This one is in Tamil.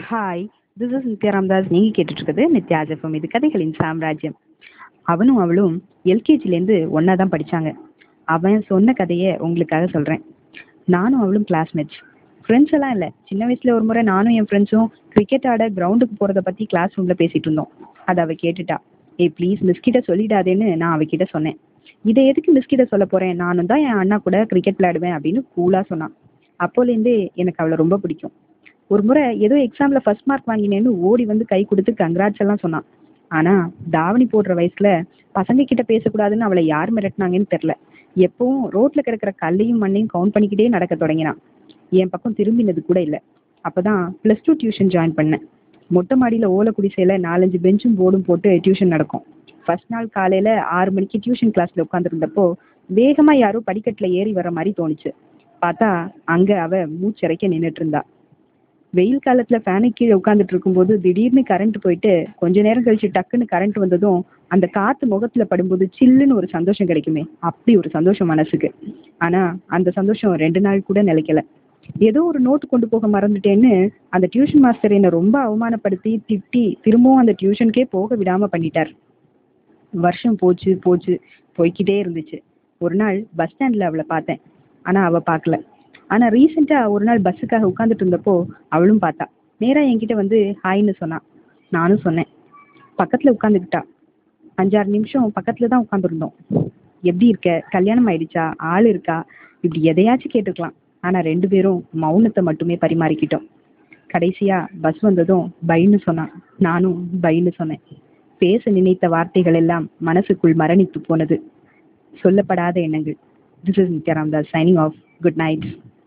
hi this is Nithya Ramdas நீங்கள் கேட்டுட்ருக்குது நித்யா ஜெஃபம் இது கதைகளின் சாம்ராஜ்யம் அவனும் அவளும் எல்கேஜிலேருந்து ஒன்றா தான் படித்தாங்க அவன் சொன்ன கதையை உங்களுக்காக சொல்கிறேன் நானும் அவளும் கிளாஸ்மேட்ஸ் ஃப்ரெண்ட்ஸ் எல்லாம் இல்லை சின்ன வயசில் ஒரு முறை நானும் என் ஃப்ரெண்ட்ஸும் கிரிக்கெட் ஆட கிரவுண்டுக்கு போகிறத பற்றி கிளாஸ் ரூமில் பேசிகிட்டு இருந்தோம் அதை அவள் கேட்டுட்டா ஏய் ப்ளீஸ் மிஸ்கிட்ட சொல்லிடாதேன்னு நான் அவகிட்ட சொன்னேன் இதை எதுக்கு மிஸ்கிட்ட சொல்ல போகிறேன் நானும் தான் என் அண்ணா கூட கிரிக்கெட் விளையாடுவேன் அப்படின்னு கூலாக சொன்னான் அப்போலேருந்தே எனக்கு அவளை ரொம்ப பிடிக்கும் ஒரு முறை ஏதோ எக்ஸாமில் ஃபர்ஸ்ட் மார்க் வாங்கினேன்னு ஓடி வந்து கை கொடுத்து கங்க்ராட்ஸ் எல்லாம் சொன்னான் ஆனால் தாவணி போடுற வயசில் பசங்க கிட்ட பேசக்கூடாதுன்னு அவளை யார் மிரட்டினாங்கன்னு தெரில எப்பவும் ரோட்டில் கிடக்கிற கல்லையும் மண்ணையும் கவுண்ட் பண்ணிக்கிட்டே நடக்க தொடங்கினான் என் பக்கம் திரும்பினது கூட இல்லை அப்போ தான் ப்ளஸ் டூ டியூஷன் ஜாயின் பண்ணேன் மொட்டை மாடியில் ஓலை குடிசையில் நாலஞ்சு பெஞ்சும் போர்டும் போட்டு டியூஷன் நடக்கும் ஃபர்ஸ்ட் நாள் காலையில் ஆறு மணிக்கு டியூஷன் கிளாஸில் உட்காந்துருந்தப்போ வேகமாக யாரோ படிக்கட்டில் ஏறி வர மாதிரி தோணுச்சு பார்த்தா அங்கே அவ மூச்சரைக்க நின்றுட்டு இருந்தா வெயில் காலத்தில் ஃபேனுக்கு கீழே உட்காந்துட்டு இருக்கும்போது திடீர்னு கரண்ட் போயிட்டு கொஞ்ச நேரம் கழிச்சு டக்குன்னு கரண்ட் வந்ததும் அந்த காற்று முகத்தில் படும்போது சில்லுன்னு ஒரு சந்தோஷம் கிடைக்குமே அப்படி ஒரு சந்தோஷம் மனசுக்கு ஆனால் அந்த சந்தோஷம் ரெண்டு நாள் கூட நிலைக்கல ஏதோ ஒரு நோட்டு கொண்டு போக மறந்துட்டேன்னு அந்த டியூஷன் மாஸ்டர் என்னை ரொம்ப அவமானப்படுத்தி திட்டி திரும்பவும் அந்த டியூஷனுக்கே போக விடாமல் பண்ணிட்டார் வருஷம் போச்சு போச்சு போய்க்கிட்டே இருந்துச்சு ஒரு நாள் பஸ் ஸ்டாண்டில் அவளை பார்த்தேன் ஆனால் அவள் பார்க்கல ஆனால் ரீசெண்டாக ஒரு நாள் பஸ்ஸுக்காக உட்காந்துட்டு இருந்தப்போ அவளும் பார்த்தா நேராக என்கிட்ட வந்து ஹாய்னு சொன்னான் நானும் சொன்னேன் பக்கத்தில் உட்காந்துக்கிட்டா அஞ்சாறு நிமிஷம் பக்கத்தில் தான் உட்காந்துருந்தோம் எப்படி இருக்க கல்யாணம் ஆயிடுச்சா ஆள் இருக்கா இப்படி எதையாச்சும் கேட்டுக்கலாம் ஆனால் ரெண்டு பேரும் மௌனத்தை மட்டுமே பரிமாறிக்கிட்டோம் கடைசியாக பஸ் வந்ததும் பைன்னு சொன்னான் நானும் பைன்னு சொன்னேன் பேச நினைத்த வார்த்தைகள் எல்லாம் மனசுக்குள் மரணித்து போனது சொல்லப்படாத எண்ணங்கள் this is Nithya Ramdas signing off good night